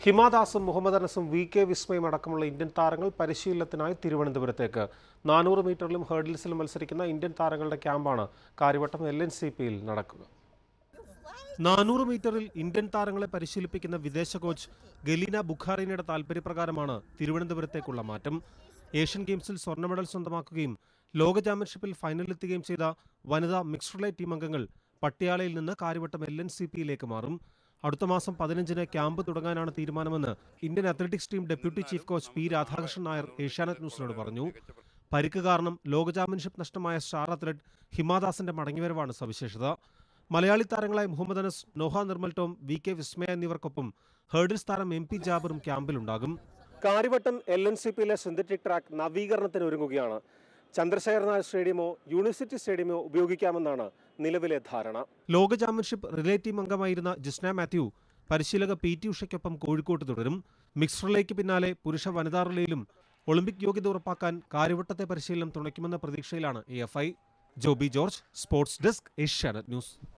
ഹിമാദാസും മുഹമ്മദ് അനസും V K വിസ്മയും അടക്കമുള്ള ഇന്ത്യൻ താരങ്ങൾ പരിശീലനത്തിനായി തിരുവനന്തപുരത്തേക്ക് നാനൂറ് മീറ്ററിലും ഹേർഡിൽസിലും മത്സരിക്കുന്ന ഇന്ത്യൻ താരങ്ങളുടെ ക്യാമ്പാണ് കാര്യവട്ടം എൽ എൻ സി പിയിൽ നടക്കുക നാനൂറ് മീറ്ററിൽ ഇന്ത്യൻ താരങ്ങളെ പരിശീലിപ്പിക്കുന്ന വിദേശ കോച്ച് ഗലീന ബുഖാറിനയുടെ താൽപര്യപ്രകാരമാണ് തിരുവനന്തപുരത്തേക്കുള്ള മാറ്റം ഏഷ്യൻ ഗെയിംസിൽ സ്വർണ്ണ മെഡൽ സ്വന്തമാക്കുകയും ലോക ചാമ്പ്യൻഷിപ്പിൽ ഫൈനലിലെത്തുകയും ചെയ്ത വനിതാ മിക്സ്ഡ് റിലേ ടീം അംഗങ്ങൾ പട്ടിയാലയിൽ നിന്ന് കാര്യവട്ടം എൽ എൻ സി പിയിലേക്ക് മാറും അടുത്ത മാസം പതിനഞ്ചിന് ക്യാമ്പ് തുടങ്ങാനാണ് തീരുമാനമെന്ന് Indian athletics team deputy chief coach P Radhakrishnan Nair Asianet ന്യൂസിനോട് പറഞ്ഞു പരിക്ക് കാരണം ലോക ചാമ്പ്യൻഷിപ്പ് നഷ്ടമായ സ്റ്റാർ അത്ലറ്റ് ഹിമാദാസിന്റെ മടങ്ങിവരവാണ് സവിശേഷത മലയാളി താരങ്ങളായ മുഹമ്മദ് അനസ് നോഹ നിർമ്മൽ ടോം വി കെ വിസ്മയ എന്നിവർക്കൊപ്പം ഹേർഡിൽസ് താരം എം പി ജാബറും ക്യാമ്പിലുണ്ടാകും കാര്യവട്ടം എൽ എൻ സി പിയിലെ സിന്തറ്റിക് ട്രാക്ക് നവീകരണത്തിന് ഒരുങ്ങുകയാണ് ചന്ദ്രശേഖർ നായർ സ്റ്റേഡിയമോ യൂണിവേഴ്സിറ്റി സ്റ്റേഡിയമോ ഉപയോഗിക്കാമെന്നാണ് നിലവിലെ ധാരണ ലോക ചാമ്പ്യൻഷിപ്പ് റിലേ ടീം അംഗമായിരുന്ന ജിസ്ന മാത്യു പരിശീലക പി ടി ഉഷയ്ക്കൊപ്പം കോഴിക്കോട്ട് തുടരും മിക്സ് റിലേക്ക് പിന്നാലെ പുരുഷ വനിതാ റിലേയിലും ഒളിമ്പിക് യോഗ്യത ഉറപ്പാക്കാൻ കാര്യവട്ടത്തെ പരിശീലനം തുണയ്ക്കുമെന്ന പ്രതീക്ഷയിലാണ് A F I Joby George sports desk Asianet news